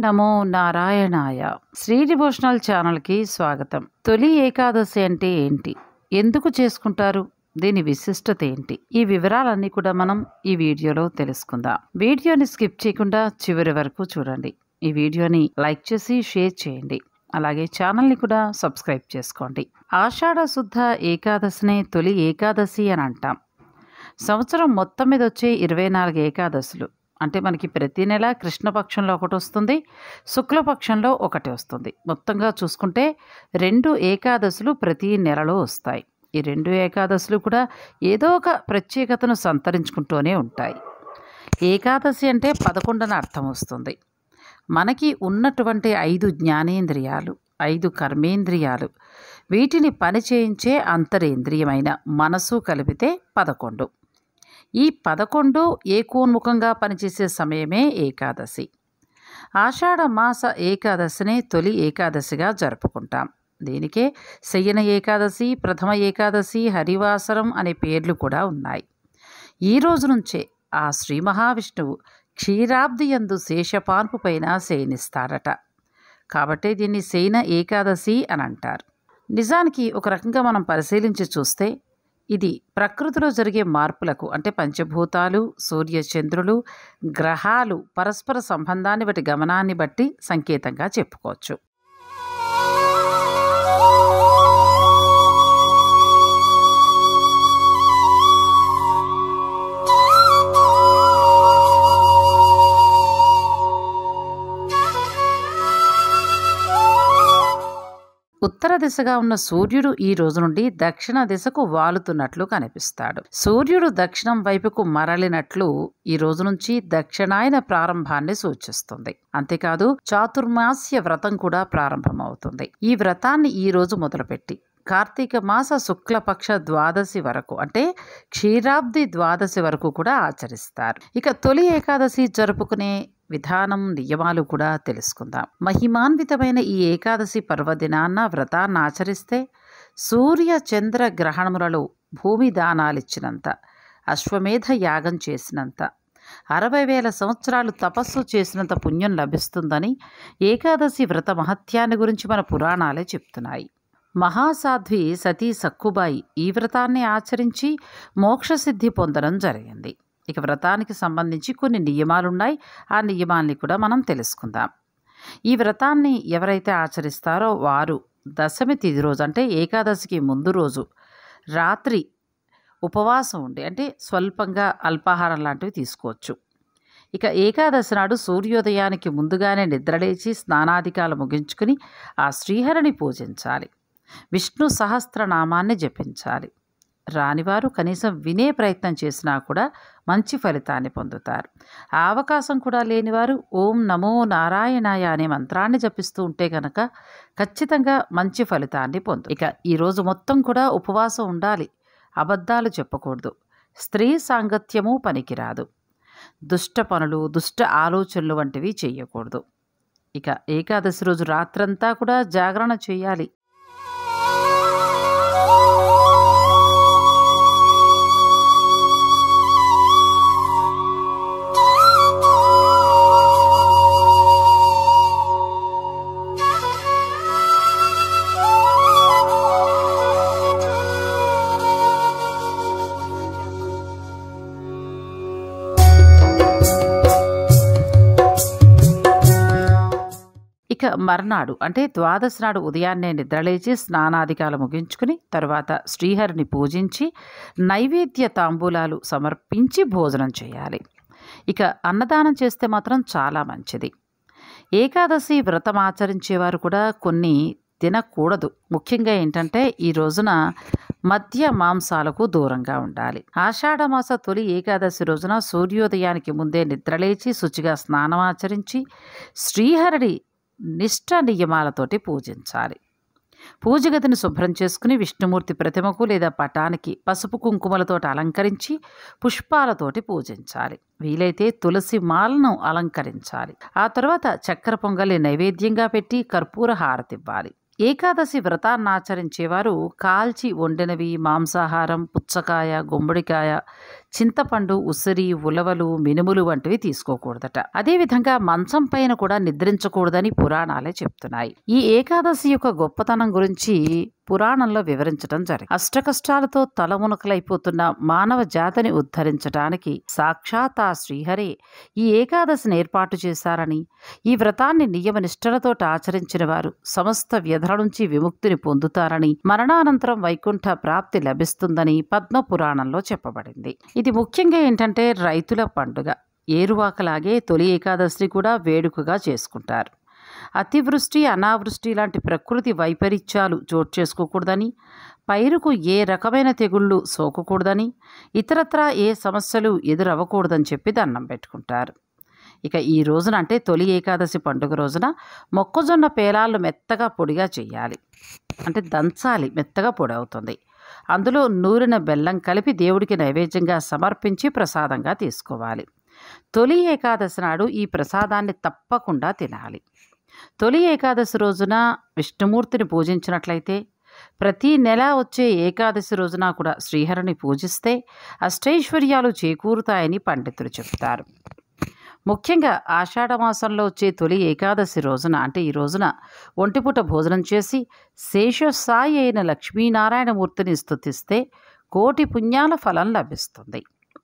నమో నారాయణాయ శ్రీ డివోషనల్ ఛానల్కి స్వాగతం తొలి ఏకాదశి అంటే ఏంటి ఎందుకు చేసుకుంటారు దీని విశిష్టత ఏంటి ఈ వివరాలన్నీ కూడా మనం ఈ వీడియోలో తెలుసుకుందాం వీడియోని స్కిప్ చేయకుండా చివరి వరకు చూడండి ఈ వీడియోని లైక్ చేసి షేర్ చేయండి అలాగే ఛానల్ని కూడా సబ్స్క్రైబ్ చేసుకోండి ఆషాఢ శుద్ధ ఏకాదశినే తొలి ఏకాదశి అని అంటాం సంవత్సరం మొత్తం మీద వచ్చే ఇరవై నాలుగు ఏకాదశులు అంటే మనకి ప్రతి నెల కృష్ణపక్షంలో ఒకటి వస్తుంది శుక్లపక్షంలో ఒకటి వస్తుంది మొత్తంగా చూసుకుంటే రెండు ఏకాదశులు ప్రతి నెలలో వస్తాయి ఈ రెండు ఏకాదశులు కూడా ఏదో ఒక ప్రత్యేకతను సంతరించుకుంటూనే ఉంటాయి ఏకాదశి అంటే పదకొండన అర్థం వస్తుంది మనకి ఉన్నటువంటి ఐదు జ్ఞానేంద్రియాలు ఐదు కర్మేంద్రియాలు వీటిని పని చేయించే అంతరేంద్రియమైన మనసు కలిపితే పదకొండు ఈ పదకొండు ఏకోన్ముఖంగా పనిచేసే సమయమే ఏకాదశి ఆషాఢ మాస ఏకాదశిని తొలి ఏకాదశిగా జరుపుకుంటాం దీనికే శయన ఏకాదశి ప్రథమ ఏకాదశి హరివాసరం అనే పేర్లు కూడా ఉన్నాయి ఈ రోజు నుంచే ఆ శ్రీ మహావిష్ణువు క్షీరాబ్ది యందు శేషపాన్పు పైన శయనిస్తాడట కాబట్టే దీన్ని శయన ఏకాదశి అని అంటారు నిజానికి ఒక రకంగా మనం పరిశీలించి చూస్తే ఇది ప్రకృతిలో జరిగే మార్పులకు అంటే పంచభూతాలు సూర్య చంద్రులు గ్రహాలు పరస్పర సంబంధాన్ని బట్టి గమనాన్ని బట్టి సంకేతంగా చెప్పుకోవచ్చు ఉత్తర దిశగా ఉన్న సూర్యుడు ఈ రోజు నుండి దక్షిణ దిశకు వాలుతున్నట్లు కనిపిస్తాడు సూర్యుడు దక్షిణం వైపుకు మరలినట్లు ఈ రోజు నుంచి దక్షిణాయన ప్రారంభాన్ని సూచిస్తుంది అంతేకాదు చాతుర్మాస్య వ్రతం కూడా ప్రారంభమవుతుంది ఈ వ్రతాన్ని ఈ రోజు మొదలుపెట్టి కార్తీక మాస శుక్లపక్ష ద్వాదశి వరకు అంటే క్షీరాబ్ది ద్వాదశి వరకు కూడా ఆచరిస్తారు ఇక తొలి ఏకాదశి జరుపుకునే విధానం నియమాలు కూడా తెలుసుకుందాం మహిమాన్వితమైన ఈ ఏకాదశి పర్వదినాన్న వ్రతాన్ని ఆచరిస్తే సూర్య చంద్ర గ్రహణములలో భూమి దానాలిచ్చినంత అశ్వమేధ యాగం చేసినంత అరవై వేల సంవత్సరాలు తపస్సు చేసినంత పుణ్యం లభిస్తుందని ఏకాదశి వ్రత మహత్యాన్ని గురించి మన పురాణాలే చెప్తున్నాయి మహాసాధ్వి సతీ సక్కుబాయి ఈ వ్రతాన్ని ఆచరించి మోక్షసిద్ధి పొందడం జరిగింది ఇక వ్రతానికి సంబంధించి కొన్ని నియమాలున్నాయి ఆ నియమాల్ని కూడా మనం తెలుసుకుందాం ఈ వ్రతాన్ని ఎవరైతే ఆచరిస్తారో వారు దశమి తిథి రోజు అంటే ఏకాదశికి ముందు రోజు రాత్రి ఉపవాసం ఉండి అంటే స్వల్పంగా అల్పాహారం లాంటివి తీసుకోవచ్చు ఇక ఏకాదశి నాడు సూర్యోదయానికి ముందుగానే నిద్రలేచి స్నానాధికాలు ముగించుకుని ఆ శ్రీహరిని పూజించాలి విష్ణు సహస్రనామాన్ని జపించాలి రానివారు కనీసం వినే ప్రయత్నం చేసినా కూడా మంచి ఫలితాన్ని పొందుతారు ఆ అవకాశం కూడా లేనివారు ఓం నమో నారాయణాయ అనే మంత్రాన్ని జపిస్తూ ఉంటే కనుక ఖచ్చితంగా మంచి ఫలితాన్ని పొందు ఇక ఈరోజు మొత్తం కూడా ఉపవాసం ఉండాలి అబద్ధాలు చెప్పకూడదు స్త్రీ సాంగత్యము పనికిరాదు దుష్ట పనులు దుష్ట ఆలోచనలు వంటివి చేయకూడదు ఇక ఏకాదశి రోజు రాత్రంతా కూడా జాగరణ చేయాలి ఇక మర్నాడు అంటే ద్వాదశి నాడు ఉదయాన్నే నిద్రలేచి స్నానాధికాలు ముగించుకుని తర్వాత శ్రీహరిని పూజించి నైవేద్య తాంబూలాలు సమర్పించి భోజనం చేయాలి ఇక అన్నదానం చేస్తే మాత్రం చాలా మంచిది ఏకాదశి వ్రతం ఆచరించేవారు కూడా కొన్ని తినకూడదు ముఖ్యంగా ఏంటంటే ఈ రోజున మద్య మాంసాలకు దూరంగా ఉండాలి ఆషాఢమాస తొలి ఏకాదశి రోజున సూర్యోదయానికి ముందే నిద్రలేచి శుచిగా స్నానం ఆచరించి శ్రీహరిని నిష్ట నియమాలతోటి పూజించాలి పూజ గదిని శుభ్రం చేసుకుని విష్ణుమూర్తి ప్రతిమకు లేదా పటానికి పసుపు కుంకుమలతో అలంకరించి పుష్పాలతోటి పూజించాలి వీలైతే తులసి మాలను అలంకరించాలి ఆ తర్వాత చక్కెర పొంగలి నైవేద్యంగా పెట్టి కర్పూర హారతివ్వాలి ఏకాదశి వ్రతాన్ని ఆచరించేవారు కాల్చి వండినవి మాంసాహారం పుచ్చకాయ గుమ్మడికాయ చింతపండు ఉసిరి ఉలవలు మినుములు వంటివి తీసుకోకూడదట అదేవిధంగా మంచం పైన కూడా నిద్రించకూడదని పురాణాలే చెప్తున్నాయి ఈ ఏకాదశి యొక్క గొప్పతనం గురించి పురాణంలో వివరించడం జరిగింది అష్టకష్టాలతో తలమునకలైపోతున్న మానవ జాతిని ఉద్ధరించడానికి సాక్షాత్ ఆ శ్రీహరే ఈ ఏకాదశిని ఏర్పాటు చేశారని ఈ వ్రతాన్ని నియమనిష్టలతో ఆచరించిన వారు సమస్త వ్యధల నుంచి విముక్తిని పొందుతారని మరణానంతరం వైకుంఠ ప్రాప్తి లభిస్తుందని పద్మ పురాణంలో చెప్పబడింది ఇది ముఖ్యంగా ఏంటంటే రైతుల పండుగ ఏరువాకలాగే తొలి ఏకాదశి కూడా వేడుకగా చేసుకుంటారు అతివృష్టి అనావృష్టి లాంటి ప్రకృతి వైపరీత్యాలు చోటు చేసుకోకూడదని పైరుకు ఏ రకమైన తెగుళ్ళు సోకకూడదని ఇతరత్రా ఏ సమస్యలు ఎదురవ్వకూడదని చెప్పి దండం పెట్టుకుంటారు ఇక ఈ రోజున అంటే తొలి ఏకాదశి పండుగ రోజున మొక్కజొన్న పేలాలు మెత్తగా పొడిగా చేయాలి అంటే దంచాలి మెత్తగా పొడి అవుతుంది అందులో నూరిన బెల్లం కలిపి దేవుడికి నైవేద్యంగా సమర్పించి ప్రసాదంగా తీసుకోవాలి తొలి ఏకాదశి నాడు ఈ ప్రసాదాన్ని తప్పకుండా తినాలి తొలి ఏకాదశి రోజున విష్ణుమూర్తిని పూజించినట్లయితే ప్రతి నెల వచ్చే ఏకాదశి రోజున కూడా శ్రీహరిని పూజిస్తే అష్టైశ్వర్యాలు చేకూరుతాయని పండితులు చెప్తారు ముఖ్యంగా ఆషాఢ మాసంలో వచ్చే తొలి ఏకాదశి రోజున అంటే ఈ రోజున ఒంటిపూట భోజనం చేసి శేషసాయి అయిన లక్ష్మీనారాయణమూర్తిని స్తుతిస్తే కోటి పుణ్యాల ఫలం లభిస్తుంది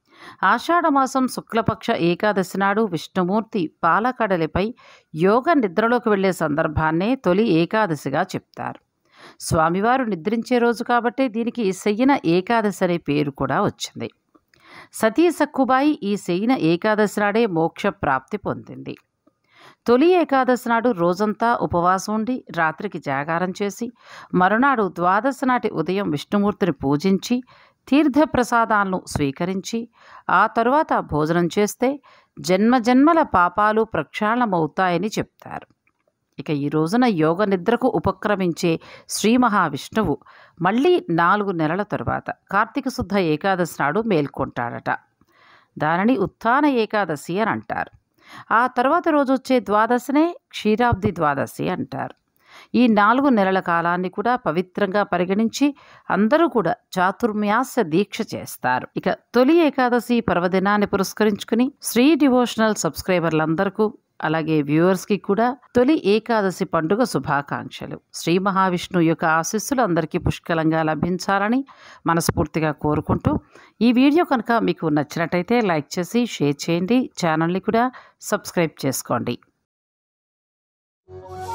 ఆషాఢమాసం శుక్లపక్ష ఏకాదశి నాడు విష్ణుమూర్తి పాలకడలిపై యోగ నిద్రలోకి వెళ్ళే సందర్భాన్నే తొలి ఏకాదశిగా చెప్తారు స్వామివారు నిద్రించే రోజు కాబట్టి దీనికి శయ్యన ఏకాదశి అనే పేరు కూడా వచ్చింది సతీ సక్కుబాయి ఈ శయన ఏకాదశి నాడే మోక్ష ప్రాప్తి పొందింది తొలి ఏకాదశి నాడు రోజంతా ఉపవాసం ఉండి రాత్రికి జాగారం చేసి మరునాడు ద్వాదశి నాటి ఉదయం విష్ణుమూర్తిని పూజించి తీర్థప్రసాదాలను స్వీకరించి ఆ తరువాత భోజనం చేస్తే జన్మజన్మల పాపాలు ప్రక్షాళనమవుతాయని చెప్తారు ఇక ఈ రోజున యోగ నిద్రకు ఉపక్రమించే శ్రీ మహావిష్ణువు మళ్ళీ నాలుగు నెలల తరువాత కార్తీక శుద్ధ ఏకాదశి నాడు మేల్కొంటాడట దానిని ఉత్థాన ఏకాదశి అని అంటారు ఆ తర్వాత రోజు వచ్చే ద్వాదశినే క్షీరాబ్ది ద్వాదశి అంటారు ఈ నాలుగు నెలల కాలాన్ని కూడా పవిత్రంగా పరిగణించి అందరూ కూడా చాతుర్మ్యాస దీక్ష చేస్తారు ఇక తొలి ఏకాదశి పర్వదినాన్ని పురస్కరించుకుని శ్రీ డివోషనల్ సబ్స్క్రైబర్లందరికీ అలాగే వ్యూవర్స్కి కూడా తొలి ఏకాదశి పండుగ శుభాకాంక్షలు శ్రీ మహావిష్ణువు యొక్క ఆశీస్సులు అందరికీ పుష్కలంగా లభించాలని మనస్ఫూర్తిగా కోరుకుంటూ ఈ వీడియో కనుక మీకు నచ్చినట్టయితే లైక్ చేసి షేర్ చేయండి ఛానల్ని కూడా సబ్స్క్రైబ్ చేసుకోండి